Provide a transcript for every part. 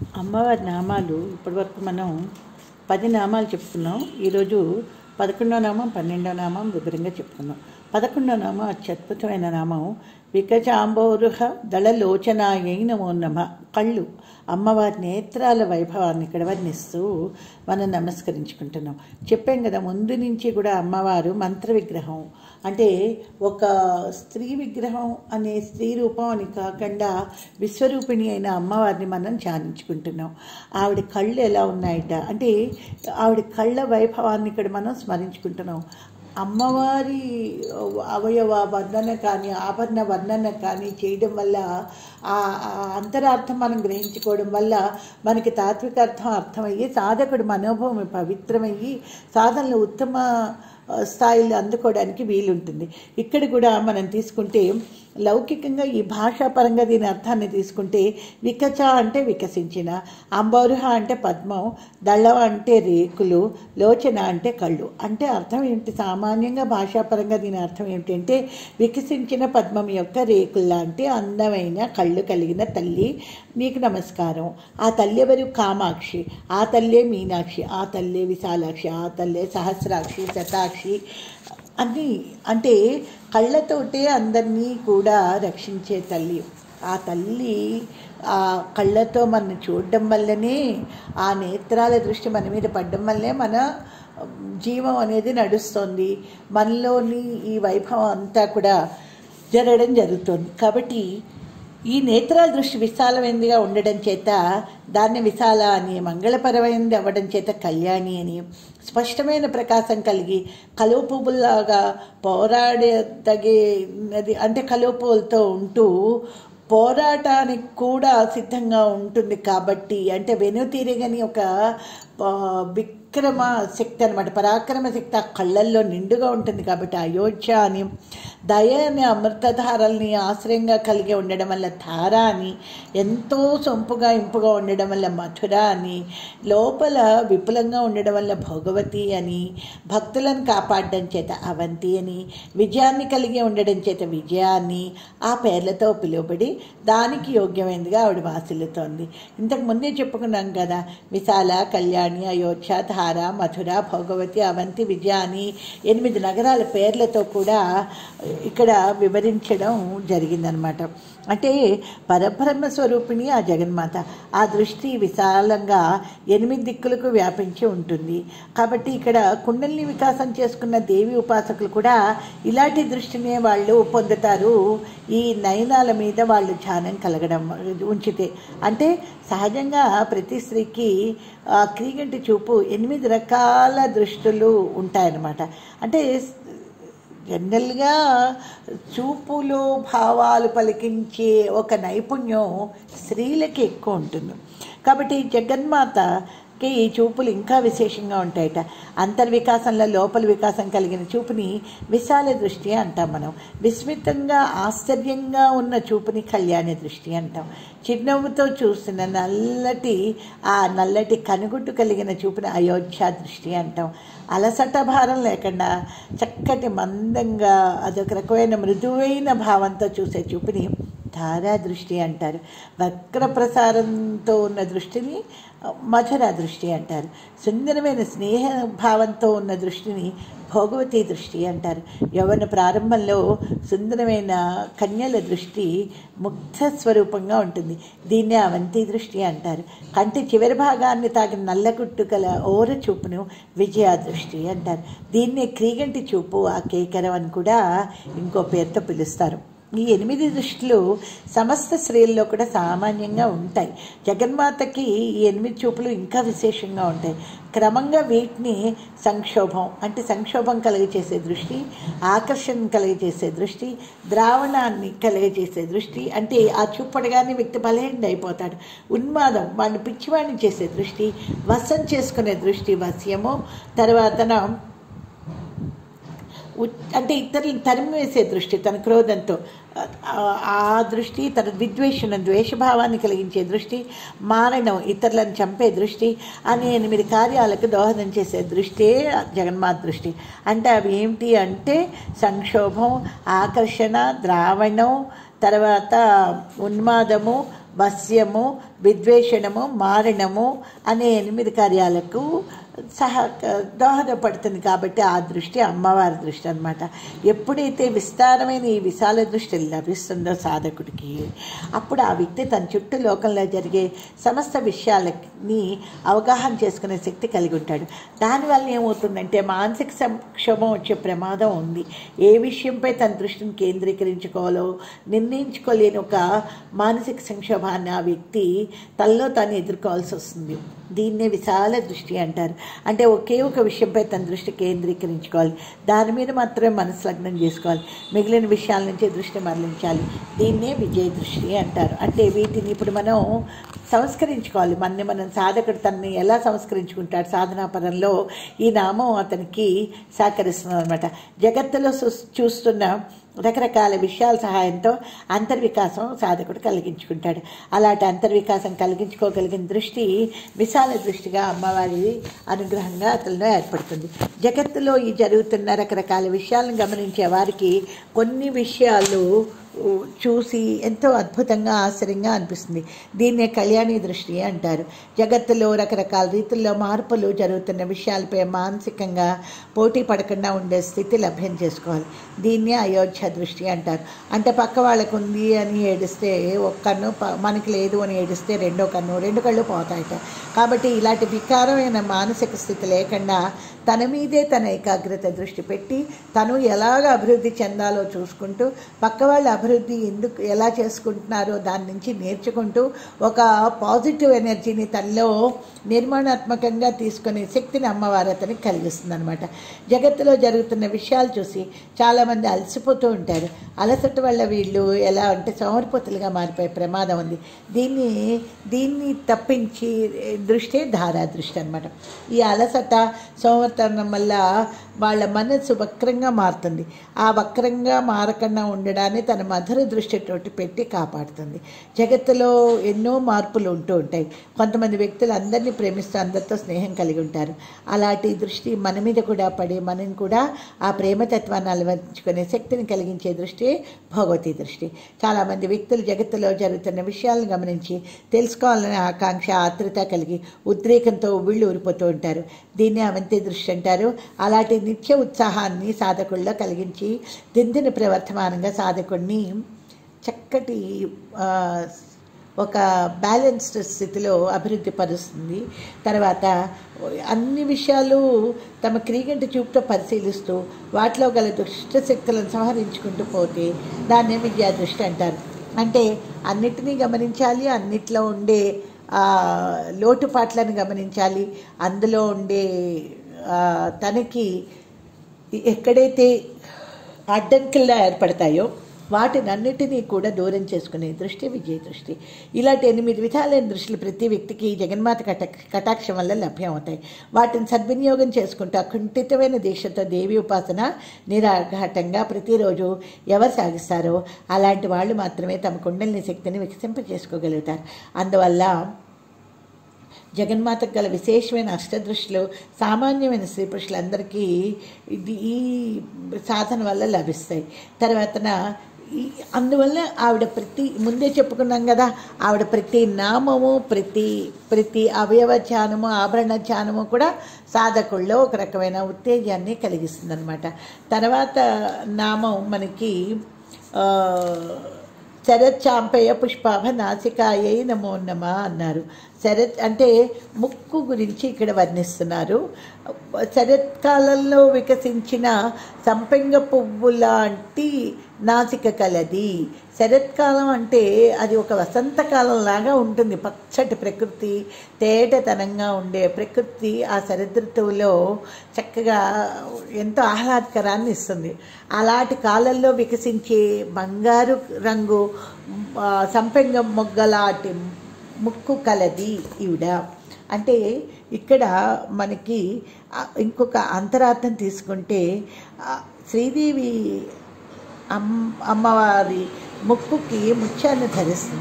అమ్మవారి నామాలు ఇప్పటివరకు మనం పది నామాలు చెప్పుకున్నాం ఈరోజు పదకొండో నామం పన్నెండో నామం వివరంగా చెప్పుకున్నాం పదకొండో నామం అత్యద్భుతమైన నామం వికచాంబోరుహ దళలోచనాయై నమో నమ కళ్ళు అమ్మవారి నేత్రాల వైభవాన్ని ఇక్కడ వర్ణిస్తూ మనం నమస్కరించుకుంటున్నాం చెప్పాం కదా ముందు నుంచి కూడా అమ్మవారు మంత్ర విగ్రహం అంటే ఒక స్త్రీ విగ్రహం అనే స్త్రీ రూపం అని కాకుండా విశ్వరూపిణి అయిన అమ్మవారిని మనం ధ్యానించుకుంటున్నాం ఆవిడ కళ్ళు ఎలా ఉన్నాయట అంటే ఆవిడ కళ్ళ వైభవాన్ని ఇక్కడ మనం స్మరించుకుంటున్నాం అమ్మవారి అవయవ వర్ణన కానీ ఆభరణ వర్ణన కానీ చేయడం వల్ల ఆ ఆ అంతరార్థం మనం గ్రహించుకోవడం వల్ల మనకి తాత్విక అర్థం అర్థమయ్యి సాధకుడు మనోభూమి పవిత్రమయ్యి సాధనలు ఉత్తమ స్థాయిలో అందుకోవడానికి వీలుంటుంది ఇక్కడ కూడా మనం తీసుకుంటే లౌకికంగా ఈ భాషాపరంగా దీని అర్థాన్ని తీసుకుంటే వికచ అంటే వికసించిన అంబౌరుహ అంటే పద్మం దళవ అంటే రేకులు లోచన అంటే కళ్ళు అంటే అర్థం ఏమిటి సామాన్యంగా భాషాపరంగా దీని అర్థం ఏమిటంటే వికసించిన పద్మం యొక్క రేకులు లాంటి అందమైన కళ్ళు కలిగిన తల్లి నీకు నమస్కారం ఆ తల్లి ఎవరు కామాక్షి ఆ తల్లే మీనాక్షి ఆ తల్లే విశాలాక్షి ఆ తల్లే సహస్రాక్షి శతాక్షి అని అంటే కళ్ళతోటే అందరినీ కూడా రక్షించే తల్లి ఆ తల్లి ఆ కళ్ళతో మనం చూడడం వల్లనే ఆ నేత్రాల దృష్టి మన మీద పడడం వల్లే మన జీవం అనేది నడుస్తుంది మనలోని ఈ వైభవం అంతా కూడా జరగడం జరుగుతుంది కాబట్టి ఈ నేత్రాల దృష్టి విశాలమైనదిగా ఉండడం చేత దాన్ని విశాల అని మంగళపరమైనది అవ్వడం చేత కళ్యాణి అని స్పష్టమైన ప్రకాశం కలిగి కలుపుబుల్లాగా పోరాడదగినది అంటే కలుపులతో ఉంటూ పోరాటానికి కూడా సిద్ధంగా ఉంటుంది కాబట్టి అంటే వెనుతీరగని ఒక విక్రమ శక్తి అనమాట పరాక్రమ శక్తి ఆ కళ్ళల్లో నిండుగా ఉంటుంది కాబట్టి అయోధ్య అని దయ అనే అమృతధారల్ని ఆశ్రయంగా కలిగి ఉండడం వల్ల ధార అని ఎంతో సొంపుగా ఇంపుగా ఉండడం వల్ల మధుర అని లోపల విపులంగా ఉండడం వల్ల భోగవతి అని భక్తులను కాపాడడం చేత అవంతి అని విజయాన్ని కలిగి ఉండడం చేత విజయ అని ఆ పేర్లతో పిలువబడి దానికి యోగ్యమైనదిగా ఆవిడ వాసిల్లుతోంది ఇంతకు ముందే చెప్పుకున్నాం కదా విశాల కళ్యాణి అయోధ్య ధార మధుర భోగవతి అవంతి విజయ అని ఎనిమిది నగరాల పేర్లతో కూడా ఇక్కడ వివరించడం జరిగిందనమాట అంటే పరబ్రహ్మ స్వరూపిణి ఆ జగన్మాత ఆ దృష్టి విశాలంగా ఎనిమిది దిక్కులకు వ్యాపించి ఉంటుంది కాబట్టి ఇక్కడ కుండలిని వికాసం చేసుకున్న దేవి ఉపాసకులు కూడా ఇలాంటి దృష్టినే వాళ్ళు పొందుతారు ఈ నయనాల మీద వాళ్ళు ధ్యానం కలగడం ఉంచితే అంటే సహజంగా ప్రతి స్త్రీకి క్రీగంటి చూపు ఎనిమిది రకాల దృష్టులు ఉంటాయన్నమాట అంటే జనరల్గా చూపులు భావాలు పలికించే ఒక నైపుణ్యం స్త్రీలకి ఎక్కువ ఉంటుంది కాబట్టి జగన్మాతకి ఈ చూపులు ఇంకా విశేషంగా ఉంటాయట అంతర్వికాసంలో లోపల వికాసం కలిగిన చూపుని విశాల దృష్టి అంటాం మనం విస్మితంగా ఆశ్చర్యంగా ఉన్న చూపుని కళ్యాణ దృష్టి అంటాం చిరునవ్వుతో చూసిన నల్లటి ఆ నల్లటి కనుగుట్టు కలిగిన చూపుని అయోధ్య దృష్టి అంటాం అలసట భారం లేకుండా చక్కటి మందంగా అదొక రకమైన మృదువైన భావంతో చూసే చూపుని ధారా దృష్టి అంటారు వక్ర ప్రసారంతో ఉన్న దృష్టిని మధుర దృష్టి అంటారు సుందరమైన స్నేహ భావంతో ఉన్న దృష్టిని భోగవతి దృష్టి అంటారు యవన ప్రారంభంలో సుందరమైన కన్యల దృష్టి ముగ్ధ స్వరూపంగా ఉంటుంది దీన్నే అవంతి దృష్టి అంటారు కంటి చివరి భాగాన్ని తాకిన నల్లగుట్టు గల ఓర చూపును విజయ దృష్టి అంటారు దీన్నే క్రీగంటి చూపు ఆ కేకరం అని కూడా ఇంకో పేరుతో పిలుస్తారు ఈ ఎనిమిది దృష్టిలు సమస్త స్త్రీల్లో కూడా సామాన్యంగా ఉంటాయి జగన్మాతకి ఈ ఎనిమిది చూపులు ఇంకా విశేషంగా ఉంటాయి క్రమంగా వీటిని సంక్షోభం అంటే సంక్షోభం కలిగజేసే దృష్టి ఆకర్షణ కలిగజేసే దృష్టి ద్రావణాన్ని కలిగజేసే దృష్టి అంటే ఆ చూపడగానే వ్యక్తి బలహీన అయిపోతాడు ఉన్మాదం వాడిని పిచ్చివాడిని చేసే దృష్టి వశం చేసుకునే దృష్టి వశ్యము తర్వాతన అంటే ఇతరులను తరిమి వేసే దృష్టి తన క్రోధంతో ఆ దృష్టి తన విద్వేషణ ద్వేషభావాన్ని కలిగించే దృష్టి మారణం ఇతరులను చంపే దృష్టి అనే ఎనిమిది కార్యాలకు దోహదం చేసే దృష్టే జగన్మాత దృష్టి అంటే అవి ఏమిటి అంటే సంక్షోభం ఆకర్షణ ద్రావణం తర్వాత ఉన్మాదము వశ్యము విద్వేషణము మారణము అనే ఎనిమిది కార్యాలకు సహ దోహదపడుతుంది కాబట్టి ఆ దృష్టి అమ్మవారి దృష్టి అనమాట ఎప్పుడైతే విస్తారమైన ఈ విశాల దృష్టి లభిస్తుందో సాధకుడికి అప్పుడు ఆ వ్యక్తి తన చుట్టూ లోకంలో జరిగే సమస్త విషయాలని అవగాహన చేసుకునే శక్తి కలిగి ఉంటాడు దానివల్ల ఏమవుతుందంటే మానసిక సంక్షోభం వచ్చే ప్రమాదం ఉంది ఏ విషయంపై తన దృష్టిని కేంద్రీకరించుకోవాలో నిర్ణయించుకోలేని ఒక మానసిక సంక్షోభాన్ని ఆ వ్యక్తి తనలో తాను ఎదుర్కోవాల్సి వస్తుంది దీన్నే విశాల దృష్టి అంటారు అంటే ఒకే ఒక విషయంపై తన దృష్టి కేంద్రీకరించుకోవాలి దాని మీద మాత్రమే మనసు లగ్నం చేసుకోవాలి మిగిలిన విషయాల నుంచి దృష్టి మరలించాలి దీన్నే విజయ దృష్టి అంటారు అంటే వీటిని ఇప్పుడు మనం సంస్కరించుకోవాలి మనని మనం సాధకుడు తనని ఎలా సంస్కరించుకుంటాడు సాధనా పరంలో ఈ నామం అతనికి సహకరిస్తుంది అనమాట జగత్తులో సు- చూస్తున్న రకరకాల విషయాల సహాయంతో అంతర్వికాసం సాధకుడు కలిగించుకుంటాడు అలాంటి అంతర్వికాసం కలిగించుకోగలిగిన దృష్టి విశాల దృష్టిగా అమ్మవారి అనుగ్రహంగా అతనిలో ఏర్పడుతుంది జగత్తులో ఈ జరుగుతున్న రకరకాల విషయాలను గమనించే వారికి కొన్ని విషయాలు ఊ, చూసి ఎంతో అద్భుతంగా ఆశ్చర్యంగా అనిపిస్తుంది దీన్నే కళ్యాణి దృష్టి అంటారు జగత్తులో రకరకాల రీతుల్లో మార్పులు జరుగుతున్న విషయాలపై మానసికంగా పోటీ పడకుండా ఉండే స్థితి లభ్యం చేసుకోవాలి దీన్నే అయోధ్య దృష్టి అంటారు అంటే పక్క వాళ్ళకు ఉంది అని ఏడిస్తే ఒక కన్ను ప- మనకి లేదు అని ఏడిస్తే రెండో కన్ను రెండు కళ్ళు పోతాయట కాబట్టి ఇలాంటి వికారమైన మానసిక స్థితి లేకుండా తన మీదే తన ఏకాగ్రత దృష్టి పెట్టి తను ఎలాగ అభివృద్ధి చెందాలో చూసుకుంటూ పక్క వాళ్ళ అభివృద్ధి ఎందుకు ఎలా చేసుకుంటున్నారో దాని నుంచి నేర్చుకుంటూ ఒక పాజిటివ్ ఎనర్జీని తనలో నిర్మాణాత్మకంగా తీసుకునే శక్తిని అమ్మవారు అతనికి కలిగిస్తుంది అనమాట జగత్తులో జరుగుతున్న విషయాలు చూసి చాలామంది అలసిపోతూ ఉంటారు అలసట వల్ల వీళ్ళు ఎలా అంటే సోమరిపోతులుగా మారిపోయే ప్రమాదం ఉంది దీన్ని దీన్ని తప్పించి దృష్టే ధారా దృష్టి అనమాట ఈ అలసట సోమర్తనం వల్ల వాళ్ళ మనస్సు వక్రంగా మారుతుంది ఆ వక్రంగా మారకుండా ఉండడాన్ని తన మధుర దృష్టితోటి పెట్టి కాపాడుతుంది జగత్తులో ఎన్నో మార్పులు ఉంటూ ఉంటాయి కొంతమంది వ్యక్తులు అందరినీ ప్రేమిస్తూ అందరితో స్నేహం కలిగి ఉంటారు అలాంటి దృష్టి మన మీద కూడా పడి మనని కూడా ఆ ప్రేమతత్వాన్ని అలవర్చుకునే శక్తిని కలిగించే దృష్టి భగవతి దృష్టి చాలామంది వ్యక్తులు జగత్తులో జరుగుతున్న విషయాలను గమనించి తెలుసుకోవాలనే ఆకాంక్ష ఆతృత కలిగి ఉద్రేకంతో ఉవ్విళ్ళు ఊరిపోతూ ఉంటారు దీన్ని అవంతి దృష్టి అంటారు అలాంటి నిత్య ఉత్సాహాన్ని సాధకుల్లో కలిగించి దిందిన ప్రవర్తమానంగా సాధకుడిని చక్కటి ఆ, ఒక బ్యాలెన్స్డ్ స్థితిలో అభివృద్ధి పరుస్తుంది తర్వాత అన్ని విషయాలు తమ క్రీగంటి చూపుతో పరిశీలిస్తూ వాటిలో గల దుష్ట శక్తులను సంహరించుకుంటూ పోతే దాన్నే విద్యా దృష్టి అంటారు అంటే అన్నిటినీ గమనించాలి అన్నిట్లో ఉండే ఆ, లోటుపాట్లను గమనించాలి అందులో ఉండే ఆ, తనకి ఎక్కడైతే అడ్డంకిల్లా ఏర్పడతాయో వాటిని అన్నిటినీ కూడా దూరం చేసుకునే దృష్టి విజయ దృష్టి ఇలాంటి ఎనిమిది విధాలైన దృష్టిలు ప్రతి వ్యక్తికి ఈ జగన్మాత కట కటాక్షం వల్ల లభ్యం అవుతాయి వాటిని సద్వినియోగం చేసుకుంటూ అకుంఠితమైన దీక్షతో దేవి ఉపాసన నిరాఘాటంగా ప్రతిరోజు ఎవరు సాగిస్తారో అలాంటి వాళ్ళు మాత్రమే తమ కుండలిని శక్తిని వికసింప చేసుకోగలుగుతారు అందువల్ల జగన్మాతకు గల విశేషమైన అష్టదృష్టిలు సామాన్యమైన స్త్రీ పురుషులందరికీ ఇది ఈ సాధన వల్ల లభిస్తాయి తర్వాతన ఈ అందువల్ల ఆవిడ ప్రతి ముందే చెప్పుకున్నాం కదా ఆవిడ ప్రతి నామము ప్రతి ప్రతి అవయవ ధ్యానము ఆభరణ ధ్యానము కూడా సాధకుల్లో ఒక రకమైన ఉత్తేజాన్ని కలిగిస్తుంది అనమాట తర్వాత నామం మనకి ఆ, శరత్చాంపయ పుష్పాభ నాసికాయై నమో నమ అన్నారు శరత్ అంటే ముక్కు గురించి ఇక్కడ వర్ణిస్తున్నారు శరత్కాలంలో వికసించిన సంపెంగ పువ్వు లాంటి నాసిక కలది శరత్కాలం అంటే అది ఒక వసంతకాలం లాగా ఉంటుంది పచ్చటి ప్రకృతి తేటతనంగా ఉండే ప్రకృతి ఆ శరదృతువులో చక్కగా ఎంతో ఆహ్లాదకరాన్ని ఇస్తుంది అలాంటి కాలంలో వికసించే బంగారు రంగు ఆ, సంపెంగ మొగ్గలాంటి ముక్కు కలది ఈవిడ అంటే ఇక్కడ మనకి ఆ, ఇంకొక అంతరార్థం తీసుకుంటే ఆ, శ్రీదేవి అమ్ అమ్మవారి ముక్కుకి ముత్యాన్ని ధరిస్తుంది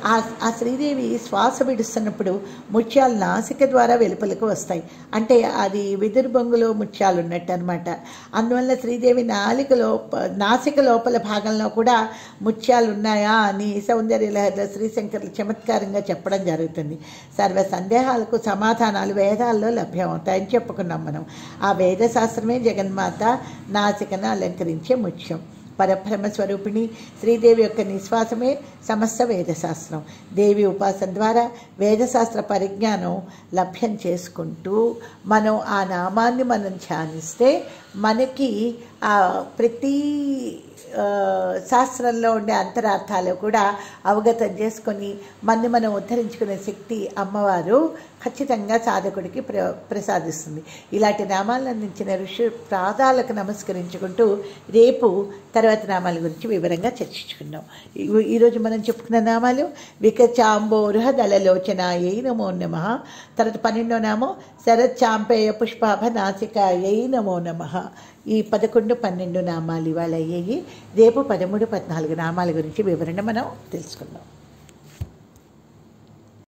ఆ ఆ శ్రీదేవి శ్వాస విడుస్తున్నప్పుడు ముత్యాలు నాసిక ద్వారా వెలుపలకు వస్తాయి అంటే అది వెదురు బొంగులో ముత్యాలు ఉన్నట్టు అనమాట అందువల్ల శ్రీదేవి నాలిక లోప నాసిక లోపల భాగంలో కూడా ముత్యాలు ఉన్నాయా అని సౌందర్య లహరిలో శ్రీశంకర్లు చమత్కారంగా చెప్పడం జరుగుతుంది సర్వ సందేహాలకు సమాధానాలు వేదాల్లో లభ్యమవుతాయని చెప్పుకున్నాం మనం ఆ వేద శాస్త్రమే జగన్మాత నాసికను అలంకరించే ముత్యం పరబ్రహ్మ స్వరూపిణి శ్రీదేవి యొక్క నిశ్వాసమే సమస్త వేదశాస్త్రం దేవి ఉపాసన ద్వారా వేదశాస్త్ర పరిజ్ఞానం లభ్యం చేసుకుంటూ మనం ఆ నామాన్ని మనం ధ్యానిస్తే మనకి ఆ ప్రతి ఆ, శాస్త్రంలో ఉండే అంతరార్థాలు కూడా అవగతం చేసుకొని మన్ని మనం ఉద్ధరించుకునే శక్తి అమ్మవారు ఖచ్చితంగా సాధకుడికి ప్ర ప్రసాదిస్తుంది ఇలాంటి నామాలను అందించిన ఋషి ప్రాదాలకు నమస్కరించుకుంటూ రేపు తర్వాత నామాల గురించి వివరంగా చర్చించుకుందాం ఈ- ఈరోజు మనం చెప్పుకున్న నామాలు వికచాంబోరుహ దళలోచనాయై నమో నమ తర్వాత పన్నెండో నామం శరత్చాంపేయ పుష్పాభ నాసికాయై నమో నమ ఈ పదకొండు పన్నెండు నామాలు ఇవాళ అయ్యాయి రేపు పదమూడు పద్నాలుగు నామాల గురించి వివరణ మనం తెలుసుకుందాం